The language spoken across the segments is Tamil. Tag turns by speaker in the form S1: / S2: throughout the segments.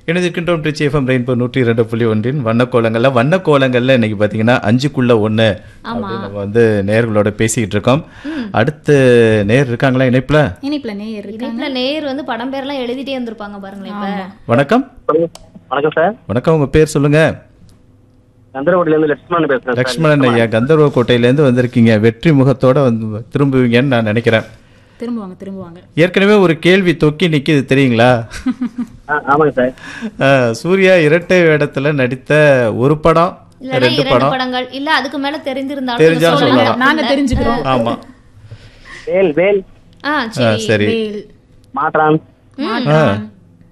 S1: இணைந்திருக்கின்றோம் ட்ரிச்சி எஃப்எம் ரெயின்போ நூற்றி இரண்டு புள்ளி ஒன்றின் வண்ணக்கோலங்கள்ல வண்ணக்கோலங்கள்ல இன்னைக்கு பார்த்தீங்கன்னா அஞ்சுக்குள்ள ஒன்று அப்படின்னு நம்ம வந்து நேர்களோட பேசிக்கிட்டு இருக்கோம் அடுத்து நேர் இருக்காங்களா இணைப்புல
S2: இனிப்புல நேயர் இருக்கு
S3: இணைப்புல நேயர் வந்து படம் பேர்லாம் எழுதிட்டே இருந்திருப்பாங்க பாருங்களேன் இப்ப
S1: வணக்கம்
S4: வணக்கம் சார்
S1: வணக்கம் உங்க பேர் சொல்லுங்க
S4: சந்திரகுடில இருந்து லட்சுமணன் பேசுறேன் சார்
S1: லக்ஷ்மணன் ஐயா கந்தர்வ கோட்டையிலேருந்து வந்திருக்கீங்க வெற்றி முகத்தோட வந்து திரும்புவீங்கன்னு நான் நினைக்கிறேன்
S2: திரும்புவாங்க திரும்புவாங்க
S1: ஏற்கனவே ஒரு கேள்வி தொக்கி நிக்குது தெரியுங்களா
S4: ஆ, ஆமாங்க சார்
S1: அஹ், சூர்யா இரட்டை வேடத்துல நடித்த ஒரு படம்
S3: இல்லன்னா
S1: ரெண்டு
S3: இரண்டு
S1: படம்
S3: படங்கள் இல்ல அதுக்கு மேல தெரிஞ்சிருந்தாலும்
S1: தெரிஞ்சா
S3: நீங்க சொல்லலாம்.
S1: சொல்லலாம்.
S2: நாங்க தெரிஞ்சுக்கிறோம்
S1: ஆமா
S4: வேல் வேல்
S3: ஆ
S1: ஆ,
S3: சரி
S1: சரி
S2: வேல்
S4: மாற்றான்
S2: மாற்றான்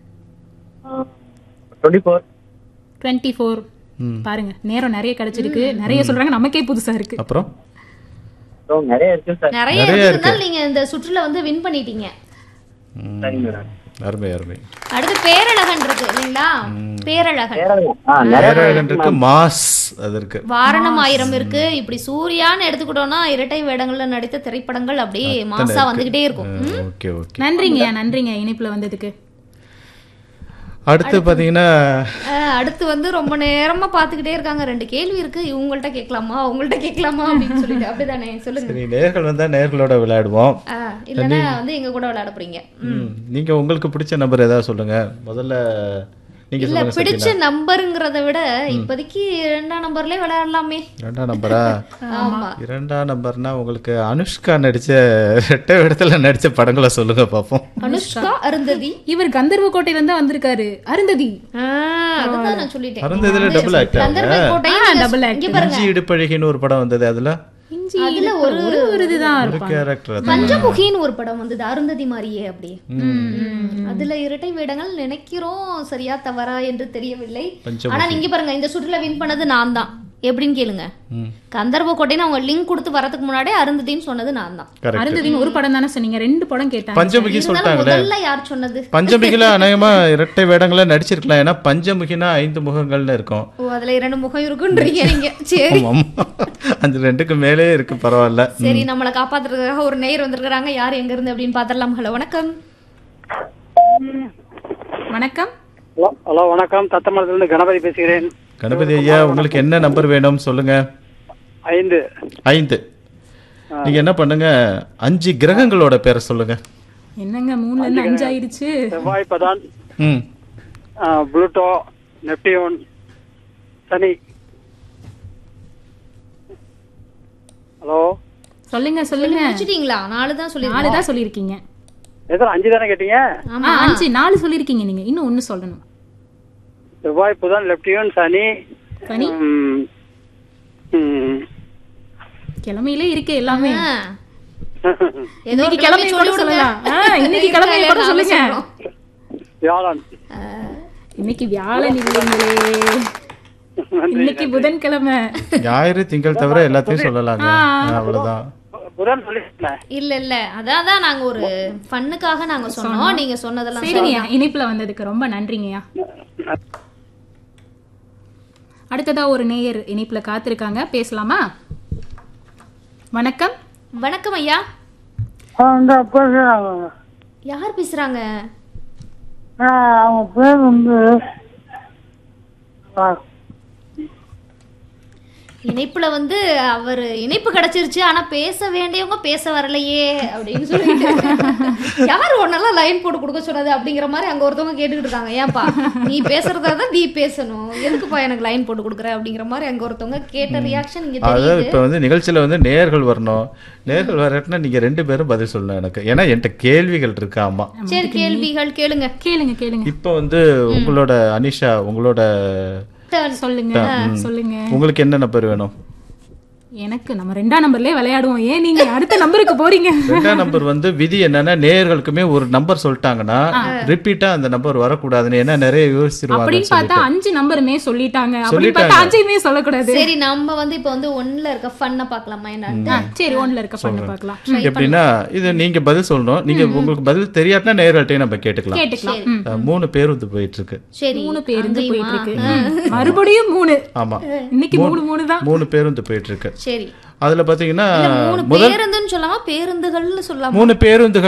S4: டுவெண்ட்டி ஃபோர்
S2: டுவெண்ட்டி ஃபோர் பாருங்க நேரம் நிறைய கிடைச்சிருக்கு நிறைய சொல்றாங்க நமக்கே புதுசா இருக்கு
S1: அப்புறம்
S4: நிறைய இருக்கு சார்
S3: நிறைய
S1: நிறைய
S3: இருந்தாலும் நீங்க இந்த சுற்றுல வந்து வின் பண்ணிட்டீங்க
S4: சரிங்க மேடம்
S1: அருமை அருமை
S3: அடுத்து பேரழகன் இருக்கு இல்லைங்களா பேரழகன்
S4: ஆ நிறைய
S1: நேரழகன் இருக்கு மாஸ் அது இருக்கு
S3: வாரணம் ஆயிரம் இருக்கு இப்படி சூர்யான்னு எடுத்துக்கிட்டோம்னா இரட்டை வேடங்கள்ல நடித்த திரைப்படங்கள் அப்படியே மாசா வந்துகிட்டே இருக்கும் ம்?
S1: ஓகே ஓகே
S2: நன்றிங்கய்யா நன்றிங்க இனிப்புல வந்ததுக்கு
S1: அடுத்து பாத்தீங்கன்னா
S3: அஹ், அடுத்து வந்து ரொம்ப நேரமா பாத்துக்கிட்டே இருக்காங்க ரெண்டு கேள்வி இருக்கு இவங்கள்ட்ட கேட்கலாமா அவங்கள்ட்ட கேட்கலாமா அப்படின்னு சொல்லிட்டு அப்படிதானே சொல்லுங்க
S1: சரி நேர்கள் வந்தா நேர்களோட விளையாடுவோம்
S3: அஹ், இல்லன்னா வந்து எங்க கூட விளையாட போறீங்க
S1: ம், நீங்க உங்களுக்கு பிடிச்ச நம்பர் ஏதாவது சொல்லுங்க முதல்ல நீங்க
S3: இல்ல
S1: சொல்லுங்க
S3: பிடிச்ச
S1: சத்யனா.
S3: நம்பருங்கிறத விட இப்போதைக்கு இரண்டாம் நம்பர்லயே விளையாடலாமே
S1: இரண்டாம் நம்பரா
S3: ஆமா
S1: இரண்டாம் நம்பர்னா உங்களுக்கு அனுஷ்கா நடிச்ச ரெட்டை இடத்துல நடிச்ச படங்களை சொல்லுங்க பாப்போம்
S3: அனுஷ்கா அருந்ததி
S2: இவர் கந்தர்வ கோட்டையில இருந்து வந்திருக்காரு அருந்ததி
S3: ஆஹ், அதுதான் நான் சொல்லிட்டேன்
S1: அருந்ததுல டபுள் ஆக்டர்
S3: கந்தர்வ கோட்டை
S2: ஆ, double act.
S3: இங்க பாருங்க
S1: இஞ்சி இடுப்பழகின்னு ஒரு படம் வந்தது அதுல
S2: இஞ்சி
S3: அதுல ஒரு
S2: ஒரு ஒரு இதுதான்
S1: ஒரு
S2: இருப்பாங்க
S1: கேரக்டர்
S3: பஞ்சமுகின்னு ஒரு படம் வந்தது அருந்ததி மாதிரியே அப்படியே ம். அதுல இரட்டை வேடங்கள் நினைக்கிறோம் சரியா தவறா என்று தெரியவில்லை
S1: பஞ்சமுகி.
S3: ஆனா நீங்க பாருங்க இந்த சுற்றுல வின் பண்ணது நான் தான் எப்படின்னு கேளுங்க கந்தர்வ கோட்டைன்னு அவங்க லிங்க் கொடுத்து வரதுக்கு முன்னாடியே அருந்ததின்னு சொன்னது நான் தான்
S1: கரெக்ட்
S2: அருந்ததின்னு ஒரு படம் தானே சொன்னீங்க ரெண்டு படம் கேட்டாங்க
S1: பஞ்சமுகி
S3: இருந்தாலும்
S1: சொல்லிட்டாங்களே
S3: முதல்ல யார் சொன்னது
S1: பஞ்சமுகில அநேகமா இரட்டை வேடங்கள நடிச்சிருக்கலாம் ஏன்னா பஞ்சமுகினா ஐந்து முகங்கள்னு இருக்கும்
S3: ஓ அதுல இரண்டு முகம் இருக்குன்றீங்க நீங்க சரி
S1: ஆமாம். அந்த ரெண்டுக்கு மேலே இருக்கு பரவாயில்ல
S3: சரி நம்மளை காப்பாத்துறதுக்காக ஒரு நேயர் வந்திருக்காங்க யார் எங்க இருந்து அப்படின்னு பாத்திரலாம் ஹலோ வணக்கம்
S2: வணக்கம்
S5: ஹலோ ஹலோ வணக்கம் தத்தமரத்திலிருந்து கணபதி பேசுகிறேன்
S1: கணபதி ஐயா உங்களுக்கு என்ன நம்பர் வேணும் சொல்லுங்க
S5: ஐந்து
S1: ஐந்து நீங்க என்ன பண்ணுங்க அஞ்சு கிரகங்களோட பேரை சொல்லுங்க
S2: என்னங்க மூணுல இருந்து அஞ்சு ஆயிருச்சு
S5: செவ்வாய் பதான்
S1: ம்
S5: புளூட்டோ நெப்டியூன் சனி ஹலோ
S2: சொல்லுங்க சொல்லுங்க
S3: முடிச்சிட்டீங்களா நாலு தான் சொல்லி
S2: நாலு தான் சொல்லியிருக்கீங்க
S5: எத்தனை அஞ்சு தானே கேட்டீங்க
S2: ஆ, அஞ்சு நாலு சொல்லியிருக்கீங்க நீங்க இன்னும் ஒண்ணு சொல்லணும்
S5: செவ்வாய் புதன் லெப்டியூன் சனி
S2: சனி
S5: ம், ம்.
S2: கிழமையிலே இருக்கு எல்லாமே
S3: ஏதோ
S2: இன்னைக்கு கிழமை கூட சொல்லலாம் ஆ, இன்னைக்கு கிழமை கூட சொல்லுங்க
S5: வியாழன்
S2: இன்னைக்கு வியாழன் இல்லைங்களே இன்னைக்கு புதன்கிழமை
S1: ஞாயிறு திங்கள் தவிர எல்லாத்தையும் சொல்லலாங்க அவ்வளவுதான்
S5: புதன் சொல்லிட்டேன்
S3: இல்ல இல்ல அதான் தான் நாங்க ஒரு ஃபன்னுக்காக நாங்க சொன்னோம் நீங்க சொன்னதெல்லாம்
S2: சரிங்கய்யா இனிப்புல வந்ததுக்கு ரொம்ப நன்றிங்கய்யா அடுத்ததா ஒரு நேயர் இனிப்புல காத்திருக்காங்க பேசலாமா வணக்கம்
S3: வணக்கம் ஐயா
S6: இந்த பேசுறாங்க
S3: யார் பேசுறாங்க
S6: அவங்க பேர் வந்து ஆ,
S3: இணைப்புல வந்து அவர் இணைப்பு கிடைச்சிருச்சு ஆனா பேச வேண்டியவங்க பேச வரலையே அப்படின்னு சொல்லிட்டு யார் ஒன்னெல்லாம் லைன் போட்டு கொடுக்க சொன்னது அப்படிங்கிற மாதிரி அங்க ஒருத்தவங்க கேட்டுக்கிட்டு இருக்காங்க ஏன்பா நீ பேசுறதா தான் நீ பேசணும் எதுக்குப்பா எனக்கு லைன் போட்டு கொடுக்குற அப்படிங்கிற மாதிரி அங்க ஒருத்தவங்க கேட்ட ரியாக்ஷன் இங்க
S1: அதாவது
S3: தெரியுது
S1: இப்ப வந்து நிகழ்ச்சியில வந்து நேர்கள் வரணும் நேர்கள் வரட்டுனா நீங்க ரெண்டு பேரும் பதில் சொல்லணும் எனக்கு ஏன்னா என்கிட்ட கேள்விகள் இருக்கு ஆமா
S3: சரி கேள்விகள் கேளுங்க
S2: கேளுங்க கேளுங்க
S1: இப்ப வந்து உங்களோட அனிஷா உங்களோட
S3: Turn.
S2: சொல்லுங்க சொல்லுங்க
S1: உங்களுக்கு என்ன நம்பர் வேணும்
S2: எனக்கு நம்ம ரெண்டாம் நம்பர்லயே விளையாடுவோம் ஏன் நீங்க அடுத்த நம்பருக்கு போறீங்க
S1: ரெண்டாம் நம்பர் வந்து விதி என்னன்னா நேயர்களுக்குமே ஒரு நம்பர் சொல்லிட்டாங்கன்னா ரிப்பீட்டா அந்த நம்பர் வரக்கூடாதுன்னு ஏன்னா நிறைய யோசிச்சிருவாங்க
S2: அப்படின்னு பார்த்தா அஞ்சு நம்பருமே சொல்லிட்டாங்க அப்படின்னு
S1: சொல்லிட்டாங்க.
S2: பார்த்தா அஞ்சையுமே சொல்லக்கூடாது
S3: சரி நம்ம வந்து இப்ப வந்து ஒண்ணுல இருக்க ஃபன்ன பாக்கலாமா என்ன
S2: ஆ, சரி ஒண்ணுல இருக்க பண்ண பார்க்கலாம்
S1: எப்படின்னா இது நீங்க பதில் சொல்லணும் நீங்க உங்களுக்கு பதில் தெரியாட்டினா நேயர்கள்ட்டையும் நம்ம கேட்டுக்கலாம்
S2: கேட்டுக்கலாம் ம்.
S1: அஹ், மூணு பேர் வந்து போயிட்டு இருக்கு
S3: சரி
S2: மூணு பேருந்து
S3: அங்கேயுமா?
S2: போயிட்டு இருக்கு ம். மறுபடியும் மூணு
S1: ஆமா
S2: இன்னைக்கு மூணு மூணு தான்
S1: மூணு பேருந்து போயிட்டு இருக்கு
S3: சரி
S1: அதுல பாத்தீங்கன்னா
S3: மூணு
S1: முதல்
S3: பேருந்துன்னு சொல்லாமா பேருந்துகள்னு சொல்லாமா
S1: மூணு பேருந்துகள்